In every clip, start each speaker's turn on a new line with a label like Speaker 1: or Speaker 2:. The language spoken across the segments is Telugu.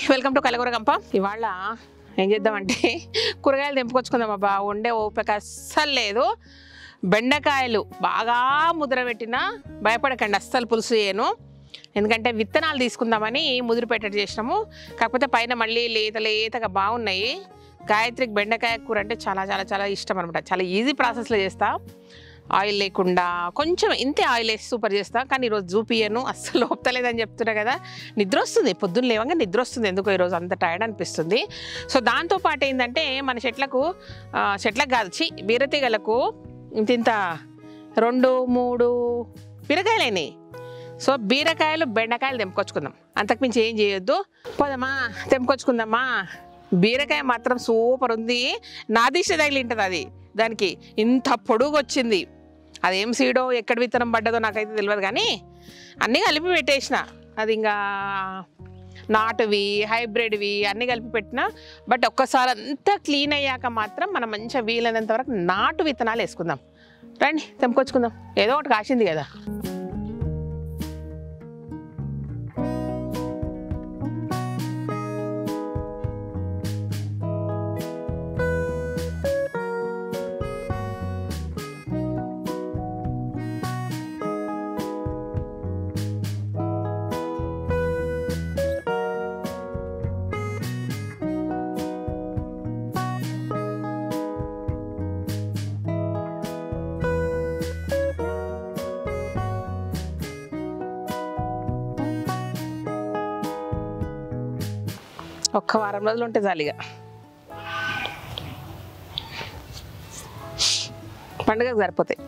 Speaker 1: వెల్కమ్ టు కలగూర గంప ఇవాళ ఏం చేద్దామంటే కూరగాయలు తెంపుకొచ్చుకుందాం అబ్బా వండే ఓపిక అస్సలు లేదు బెండకాయలు బాగా ముద్ర పెట్టినా భయపడకండి అస్సలు పులుసు చేయను ఎందుకంటే విత్తనాలు తీసుకుందామని ముదిరి పెట్టేట్టు చేసినాము కాకపోతే పైన మళ్ళీ లేత లేతగా బాగున్నాయి గాయత్రికి బెండకాయ కూర అంటే చాలా చాలా చాలా ఇష్టం అనమాట చాలా ఈజీ ప్రాసెస్లో చేస్తా ఆయిల్ లేకుండా కొంచెం ఇంతే ఆయిల్ వేసి సూపర్ చేస్తా కానీ ఈరోజు చూపియను అస్సలు ఒప్తలేదని చెప్తున్నా కదా నిద్ర వస్తుంది పొద్దున్న లేవంగా నిద్ర వస్తుంది ఎందుకో ఈరోజు అంత టైర్డ్ అనిపిస్తుంది సో దాంతో పాటు ఏంటంటే మన చెట్లకు ఆ, చెట్లకు కాదు చి బీరతీగలకు ఇంత ఇంత రెండు మూడు బీరకాయలేనాయి సో బీరకాయలు బెండకాయలు తెంపుకొచ్చుకుందాం అంతకుమించి ఏం చేయొద్దు పోదమ్మా తెంపుకొచ్చుకుందామా బీరకాయ మాత్రం సూపర్ ఉంది నా దిశ తగిలింటది అది దానికి ఇంత పొడుగు వచ్చింది అదేం సీడో ఎక్కడ విత్తనం పడ్డదో నాకైతే తెలియదు కానీ అన్నీ కలిపి పెట్టేసిన అది ఇంకా నాటువి హైబ్రిడ్వి అన్నీ కలిపి పెట్టిన బట్ ఒక్కసారి అంతా క్లీన్ అయ్యాక మాత్రం మనం మంచిగా వీలైనంత వరకు నాటు విత్తనాలు వేసుకుందాం రండి తెంపుకొచ్చుకుందాం ఏదో ఒకటి కాసింది కదా ఒక్క వారం రోజులు ఉంటే చాలిగా పండుగకు సరిపోతాయి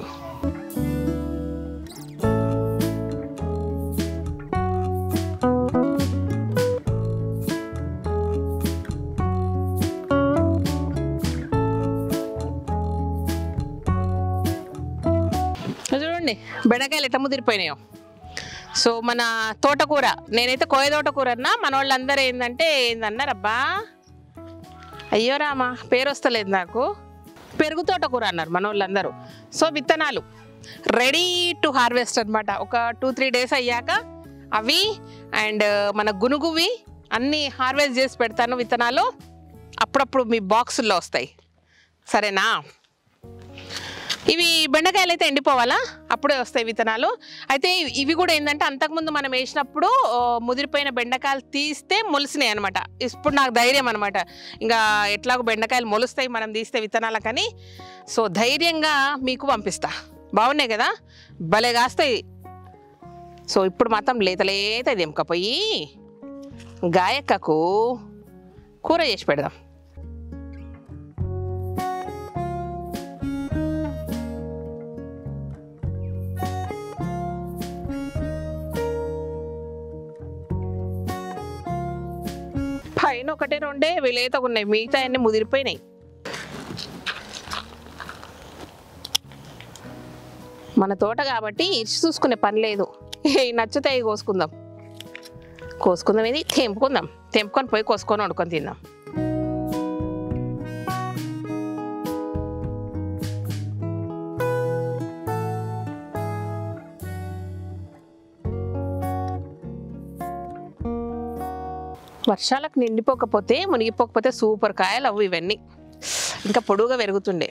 Speaker 1: చూడండి బెండకాయలు ఎట్లా ముదిరిపోయినాయో సో మన తోటకూర నేనైతే కోయ తోటకూర అన్నా మన వాళ్ళందరూ ఏంటంటే ఏందన్నారబ్బా అయ్యో రామా పేరు వస్తలేదు నాకు పెరుగు తోటకూర అన్నారు మన వాళ్ళందరూ సో విత్తనాలు రెడీ టు హార్వెస్ట్ అన్నమాట ఒక టూ త్రీ డేస్ అయ్యాక అవి అండ్ మన గునుగువి అన్నీ హార్వెస్ట్ చేసి పెడతాను విత్తనాలు అప్పుడప్పుడు మీ బాక్సుల్లో వస్తాయి సరేనా ఇవి బెండకాయలు అయితే ఎండిపోవాలా అప్పుడే వస్తాయి విత్తనాలు అయితే ఇవి- ఇవి కూడా ఏంటంటే అంతకుముందు మనం వేసినప్పుడు ఆ, ముదిరిపోయిన బెండకాయలు తీస్తే మొలిసినాయి అనమాట ఇప్పుడు నాకు ధైర్యం అనమాట ఇంకా ఎట్లాగో బెండకాయలు మొలుస్తాయి మనం తీస్తే విత్తనాలకని సో ధైర్యంగా మీకు పంపిస్తా బాగున్నాయి కదా భలే కాస్తాయి సో ఇప్పుడు మాత్రం లేత లేత దెంకపోయి గాయక్కకు కూర చేసి పెడదాం పైన ఒకటే రెండే విలేతగా ఉన్నాయి మిగతా అన్ని ముదిరిపోయినాయి మన తోట కాబట్టి ఇరిచి చూసుకునే పని లేదు ఏ నచ్చుతాయి కోసుకుందాం కోసుకుందాం ఇది తెంపుకుందాం తెంపుకొని పోయి కోసుకొని వండుకొని తిందాం వర్షాలకు నిండిపోకపోతే మునిగిపోకపోతే సూపర్ కాయలు అవి ఇవన్నీ ఇంకా పొడుగా పెరుగుతుండే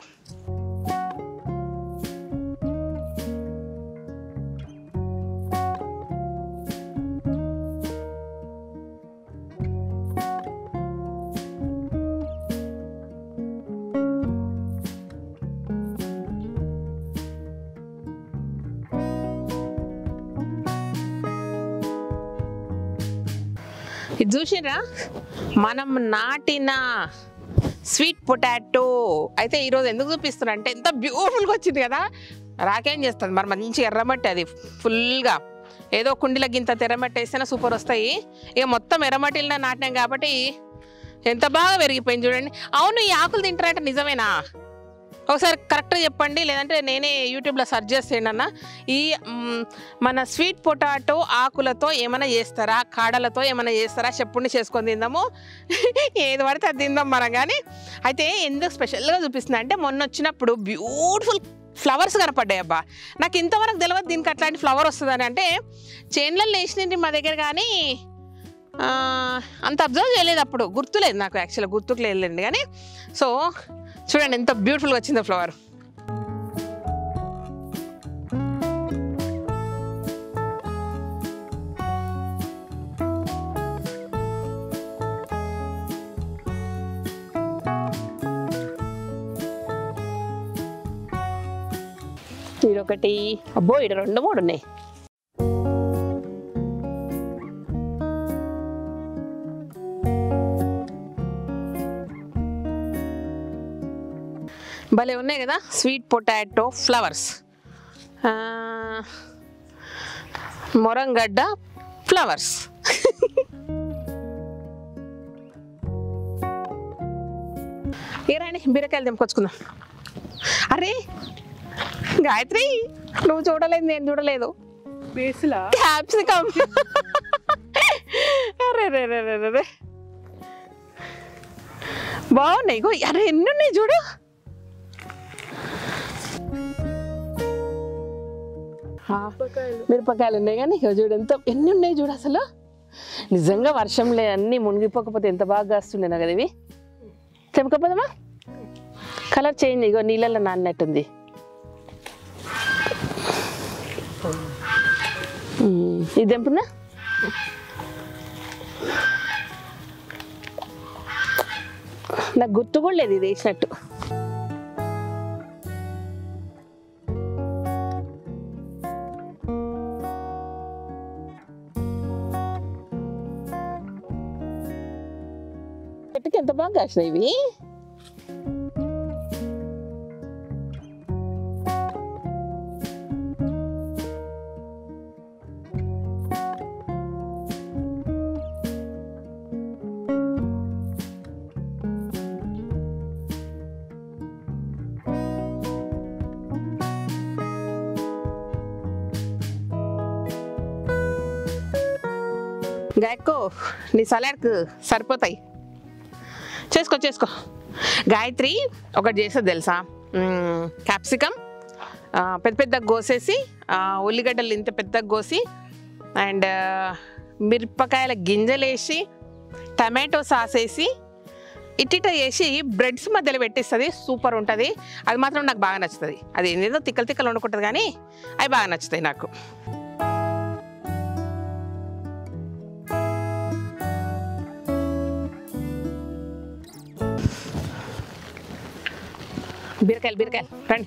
Speaker 1: ఇది చూసిరా మనం నాటిన స్వీట్ పొటాటో అయితే ఈరోజు ఎందుకు చూపిస్తున్నా అంటే ఎంత బ్యూటిఫుల్గా వచ్చింది కదా రాకేం చేస్తుంది మరి మంచి ఎర్రమట్టి అది ఫుల్గా ఏదో కుండీల గింత తెర్రమట్టి వేస్తేనే సూపర్ వస్తాయి ఇక మొత్తం ఎర్రమట్టిలో నాటినాం కాబట్టి ఎంత బాగా పెరిగిపోయింది చూడండి అవును ఈ ఆకులు తింటారంటే నిజమేనా ఒకసారి కరెక్ట్గా చెప్పండి లేదంటే నేనే యూట్యూబ్లో సెర్చ్ చేసేయండి అన్న ఈ మ్, మన స్వీట్ పొటాటో ఆకులతో ఏమైనా చేస్తారా కాడలతో ఏమైనా చేస్తారా చెప్పుండి చేసుకొని తిందాము ఏది పడితే అది తిందాం మనం కానీ అయితే ఎందుకు స్పెషల్గా చూపిస్తుంది అంటే మొన్న వచ్చినప్పుడు బ్యూటిఫుల్ ఫ్లవర్స్ కనపడ్డాయి అబ్బా నాకు ఇంతవరకు తెలియదు దీనికి అట్లాంటి ఫ్లవర్ వస్తుందని అంటే చేన్లలో వేసినవి మా దగ్గర కానీ ఆ, అంత అబ్జర్వ్ చేయలేదు అప్పుడు గుర్తులేదు నాకు యాక్చువల్గా గుర్తుకు లేదులేండి కానీ సో చూడండి ఎంత బ్యూటిఫుల్గా వచ్చిందో ఫ్లవర్ ఇదొకటి అబ్బో ఇక్కడ రెండు మూడు ఉన్నాయి భలే ఉన్నాయి కదా స్వీట్ పొటాటో ఫ్లవర్స్ మొరంగడ్డ ఫ్లవర్స్ ఏరాని బీరకాయలు తెంపుకొచ్చుకుందాం అరే గాయత్రి నువ్వు చూడలేదు నేను చూడలేదు
Speaker 2: బేస్లా
Speaker 1: క్యాప్సికమ్ అరే రే రే రే రే రే బాగున్నాయి ఇగో అరే ఎన్ని ఉన్నాయి చూడు ఆ, మిరపకాయలు ఉన్నాయి కానీ ఇగో చూడు ఎంత ఎన్ని ఉన్నాయి చూడు అసలు నిజంగా వర్షంలో అన్నీ మునిగిపోకపోతే ఎంత బాగా కాస్తుండే నాకు కదా ఇవి తెంపకపోదామా కలర్ చేంజ్ ఇగో నీళ్ళల్లో నాన్నట్టుంది మ్మ్. ఇది తెంపునా నాకు గుర్తు కూడా లేదు ఇది వేసినట్టు చెట్టుకి ఎంత బాగా కాసినాయి ఇవి గాయక్కో నీ సలాడ్కు సరిపోతాయి చేసుకో చేసుకో గాయత్రి ఒకటి చేసేది తెలుసా క్యాప్సికమ్ పెద్ద పెద్దగా కోసేసి ఆ, ఉల్లిగడ్డలు ఇంత పెద్దగా కోసి అండ్ మిరపకాయల గింజలు వేసి టమాటో సాస్ వేసి ఇట్టిట వేసి బ్రెడ్స్ మధ్యలో పెట్టిస్తుంది సూపర్ ఉంటుంది అది మాత్రం నాకు బాగా నచ్చుతుంది అది ఏదో తిక్కలు తిక్కలు వండుకుంటుంది కానీ అవి బాగా నచ్చుతాయి నాకు బీరకాయలు బీరకాయలు రండి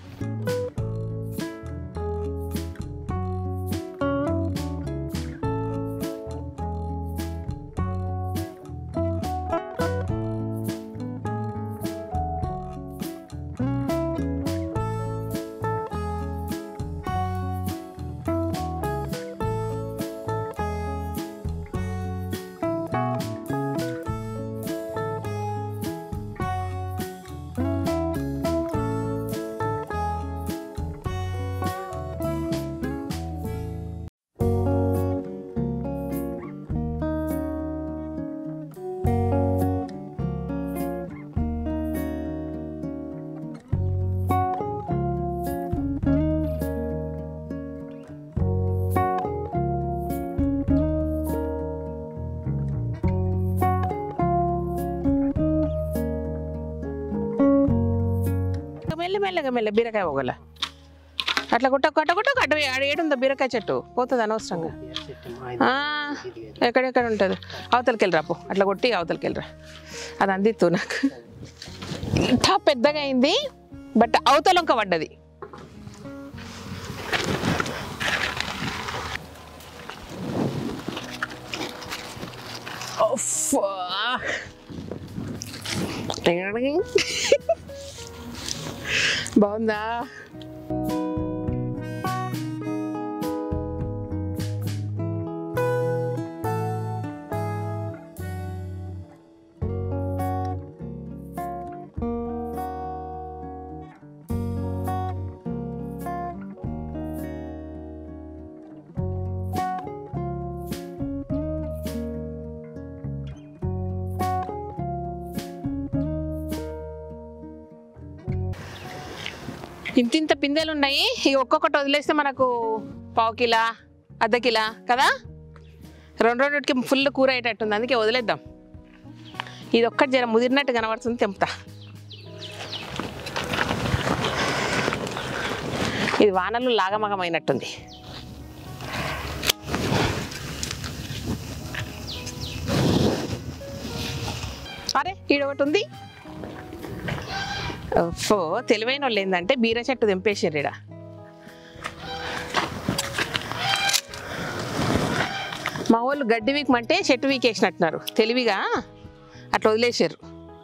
Speaker 1: మెల్ల మెల్లగా మెల్ల బీరకాయ పోగల అట్లా కొట్ట కొట్ట కొట్ట అటు ఏడుందో బీరకాయ చెట్టు పోతుంది అనవసరంగా ఆ, ఎక్కడెక్కడ ఉంటుంది అవతలకి వెళ్ళరా పో అట్లా కొట్టి అవతలకి వెళ్ళరా అది అందిత్తు నాకు ఇంత పెద్దగా అయింది బట్ అవతలొంక పడ్డది ఉఫ్. బాగుందా ఇంత ఇంత పిందెలు ఉన్నాయి ఇక ఒక్కొక్కటి వదిలేస్తే మనకు పావు కిలా అర్ధ కిలా కదా రెండు రెండుకి ఫుల్ కూర అయ్యేటట్టుంది అందుకే వదిలేద్దాం ఇది ఒక్కటి జర ముదిరినట్టు కనబడుతుంది తెంపుతా ఇది వానలు లాగమగమైనట్టుంది అరే ఈడ ఒకటి ఉంది ఫో తెలివైన వాళ్ళు ఏంటంటే బీర చెట్టు తెంపేసారు ఈడ మా వాళ్ళు గడ్డి వీకమంటే చెట్టు వీకేసినట్టున్నారు తెలివిగా అట్లా వదిలేసారు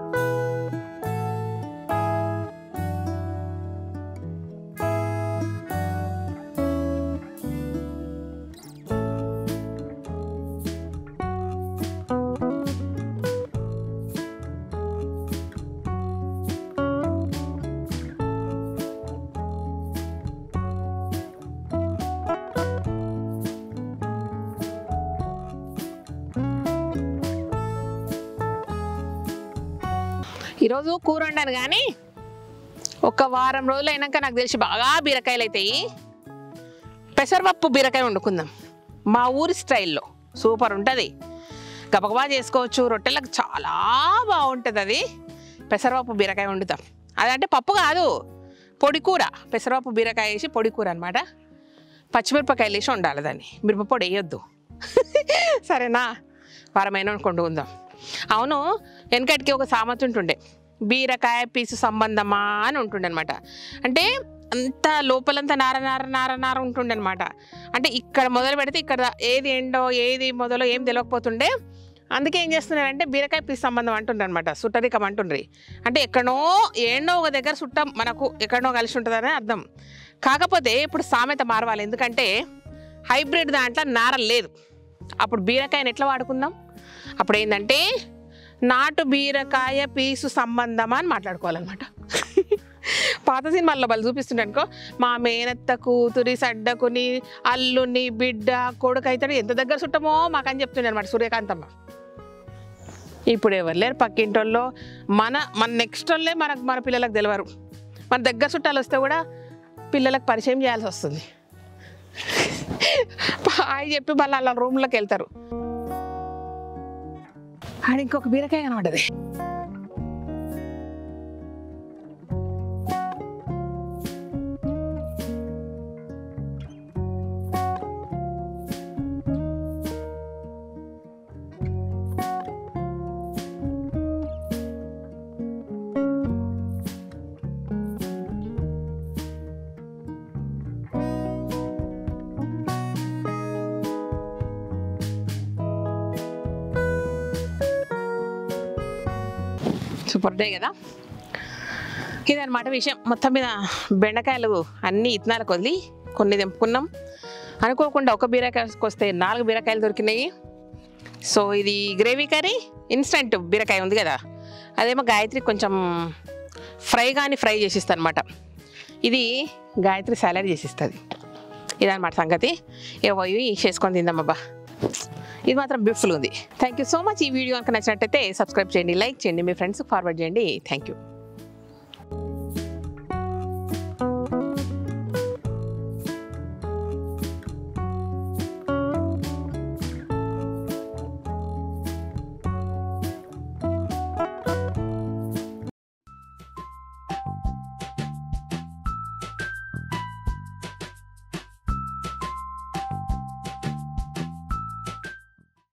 Speaker 1: ఈరోజు కూర వండాను కానీ ఒక వారం రోజులు అయినాక నాకు తెలిసి బాగా బీరకాయలు అవుతాయి పెసరపప్పు బీరకాయ వండుకుందాం మా ఊరి స్టైల్లో సూపర్ ఉంటుంది గబగబా చేసుకోవచ్చు రొట్టెలకు చాలా బాగుంటుంది అది పెసరపప్పు బీరకాయ వండుతాం అదంటే పప్పు కాదు పొడి కూర పెసరపప్పు బీరకాయ వేసి పొడి కూర అనమాట పచ్చిమిరపకాయలు వేసి వండాలి దాన్ని మిరపపొడి వేయొద్దు సరేనా వారమైన వండుకుందాం అవును వెనకటికి ఒక సామెత ఉంటుండే బీరకాయ పీసు సంబంధమా అని ఉంటుండే అనమాట అంటే అంత లోపలంతా నార నార నార నార ఉంటుండే అనమాట అంటే ఇక్కడ మొదలు పెడితే ఇక్కడ ఏది ఎండో ఏది మొదలో ఏం తెలియకపోతుండే అందుకే ఏం చేస్తున్నారంటే బీరకాయ పీసు సంబంధం అంటుండ్రు అనమాట సుట్టరికం అంటుండ్రి అంటే ఎక్కడో ఏండో ఒక దగ్గర సుట్టం మనకు ఎక్కడో కలిసి ఉంటుందని అర్థం కాకపోతే ఇప్పుడు సామెత మారవాలి ఎందుకంటే హైబ్రిడ్ దాంట్లో నార లేదు అప్పుడు బీరకాయని ఎట్లా వాడుకుందాం అప్పుడు ఏంటంటే నాటు బీరకాయ పీసు సంబంధమా అని మాట్లాడుకోవాలన్నమాట పాత సినిమాల్లో వాళ్ళు చూపిస్తుండే అనుకో మా మేనత్త కూతురి సడ్డకుని అల్లుని బిడ్డ కొడుకు అవుతాడు ఎంత దగ్గర చుట్టమో మాకని చెప్తుండే అనమాట సూర్యకాంతమ్మ ఇప్పుడు ఎవరు లేరు పక్కింటోళ్ళు మన మన నెక్స్ట్ వాళ్ళే మనకు మన పిల్లలకు తెలియరు మన దగ్గర చుట్టాలు వస్తే కూడా పిల్లలకు పరిచయం చేయాల్సి వస్తుంది హాయ్ చెప్పి మళ్ళీ అలా రూమ్లోకి వెళ్తారు ఆడ ఇంకొక బీరకాయ కనబడ్డది సూపర్ డే కదా ఇదన్నమాట విషయం మొత్తం మీద బెండకాయలు అన్ని ఇత్తనాలకు వదిలి కొన్ని తెంపుకున్నాం అనుకోకుండా ఒక బీరకాయకి వస్తే నాలుగు బీరకాయలు దొరికినాయి సో ఇది గ్రేవీ కర్రీ ఇన్స్టంట్ బీరకాయ ఉంది కదా అదేమో గాయత్రి కొంచెం ఫ్రై కానీ ఫ్రై చేసిస్తాను అనమాట ఇది గాయత్రి సాలడ్ చేసిస్తుంది ఇదన్నమాట సంగతి ఏవో ఇవి చేసుకొని తిందామబ్బా ఇది మాత్రం బ్యూటిఫుల్ ఉంది థ్యాంక్ యూ సో మచ్ ఈ వీడియో కనుక నచ్చినట్టయితే సబ్స్క్రైబ్ చేయండి లైక్ చేయండి మీ ఫ్రెండ్స్కి ఫార్వర్డ్ చేయండి థ్యాంక్ యూ